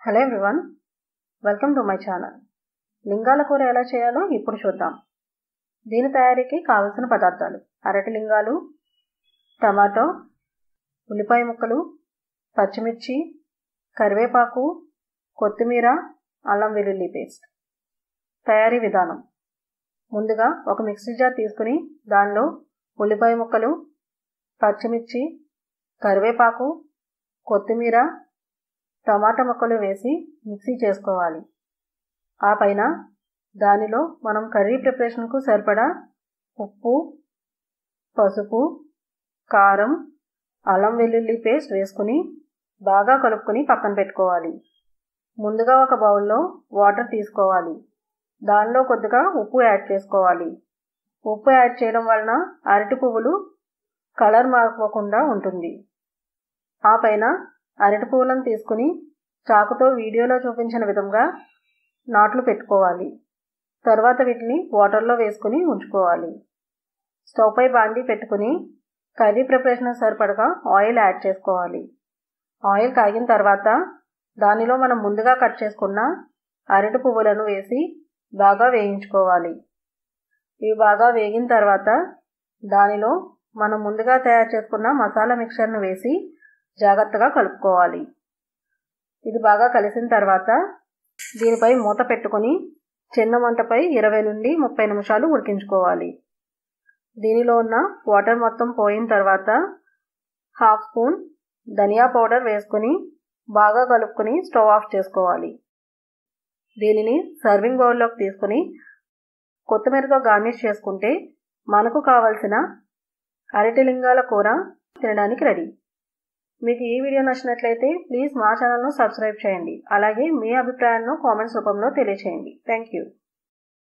hello everyone welcome to my channel లింగాల కూర ఎలా చేయాలో ఇప్పుడు చూద్దాం దీని తయారీకి కావలసిన పదార్థాలు అరటి లింగాలు టమాటో ఉల్లిపాయ ముక్కలు పచ్చిమిర్చి కరివేపాకు కొత్తిమీర అల్లం వెల్లుల్లి పేస్ట్ తయారీ విధానం ముందుగా ఒక మిక్సీ జార్ తీసుకుని దానిలో ఉల్లిపాయ ముక్కలు పచ్చిమిర్చి కరివేపాకు కొత్తిమీర టమాటా ముక్కలు వేసి మిక్సీ చేసుకోవాలి ఆ పైన దానిలో మనం కర్రీ ప్రిపరేషన్కు సరిపడా ఉప్పు పసుపు కారం అల్లం వెల్లుల్లి పేస్ట్ వేసుకుని బాగా కలుపుకొని పక్కన పెట్టుకోవాలి ముందుగా ఒక బౌల్లో వాటర్ తీసుకోవాలి దానిలో కొద్దిగా ఉప్పు యాడ్ చేసుకోవాలి ఉప్పు యాడ్ చేయడం వలన అరటి పువ్వులు కలర్ మారిపోకుండా ఉంటుంది ఆ పైన అరటి పువ్వులను తీసుకుని చాకుతో వీడియోలో చూపించిన విధంగా నాట్లు పెట్టుకోవాలి తర్వాత వీటిని వాటర్లో వేసుకుని ఉంచుకోవాలి స్టవ్ పై బాండీ పెట్టుకుని కర్రీ ప్రిపరేషన్ సరిపడగా ఆయిల్ యాడ్ చేసుకోవాలి ఆయిల్ కాగిన తర్వాత దానిలో మనం ముందుగా కట్ చేసుకున్న అరటి పువ్వులను వేసి బాగా వేయించుకోవాలి ఇవి బాగా వేగిన తర్వాత దానిలో మనం ముందుగా తయారు చేసుకున్న మసాలా మిక్చర్ను వేసి జాగ్రత్తగా కలుపుకోవాలి ఇది బాగా కలిసిన తర్వాత దీనిపై మూత పెట్టుకొని చిన్న మంటపై ఇరవై నుండి ముప్పై నిమిషాలు ఉడికించుకోవాలి దీనిలో ఉన్న వాటర్ మొత్తం పోయిన తర్వాత హాఫ్ స్పూన్ ధనియా పౌడర్ వేసుకుని బాగా కలుపుకొని స్టవ్ ఆఫ్ చేసుకోవాలి దీనిని సర్వింగ్ బౌల్లోకి తీసుకుని కొత్తిమీరతో గార్నిష్ చేసుకుంటే మనకు కావలసిన అరటి లింగాల కూర తినడానికి రెడీ మీకు ఈ వీడియో నచ్చినట్లయితే ప్లీజ్ మా ఛానల్ను సబ్స్క్రైబ్ చేయండి అలాగే మీ అభిప్రాయాలను కామెంట్స్ రూపంలో తెలియచేయండి థ్యాంక్ యూ